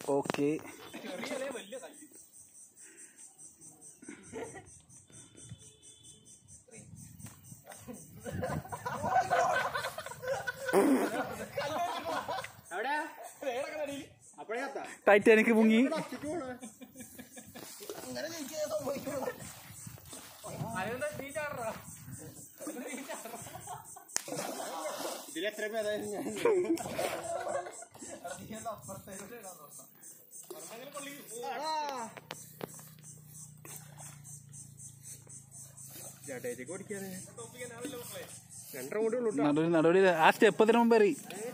okay Titanic മുങ്ങി ഇതിലെത്ര പേരായിരുന്നു ഞാൻ ചേട്ടേക്ക് ഓടിക്കാതെ രണ്ടര കൂടെ ഉള്ളൂ നടുവിൽ നടുവിൽ ആ സ്റ്റെപ്പ് അതിന് മുമ്പ് എറി